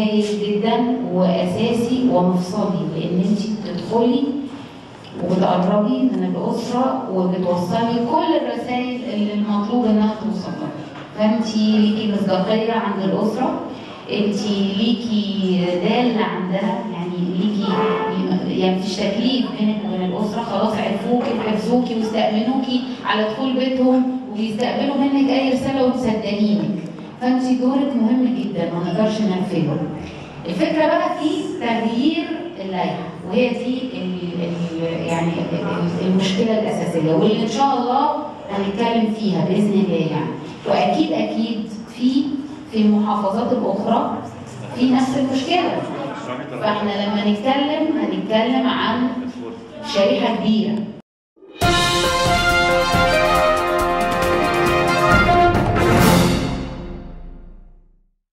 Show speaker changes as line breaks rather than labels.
هايل جدا واساسي ومفصلي لان انت بتدخلي وبتقربي من الاسره وبتوصلي كل الرسائل اللي المطلوب انها توصل لها فانت ليكي مصداقيه عند الاسره انت ليكي داله عندها يعني ليكي يعني مفيش تكليف بينك وبين الاسره خلاص عرفوكي وحفظوكي واستأمنوكي على دخول بيتهم وبيستقبلوا منك اي رساله ومصدقينك فانت دورك مهم جدا ما نقدرش نغفله الفكره بقى في تغيير اللائحه وهي دي ال ال يعني ال- المشكله الاساسيه واللي ان شاء الله هنتكلم فيها باذن الله يعني واكيد اكيد في في المحافظات الاخرى في نفس المشكله فاحنا لما نتكلم هنتكلم عن شريحه كبيره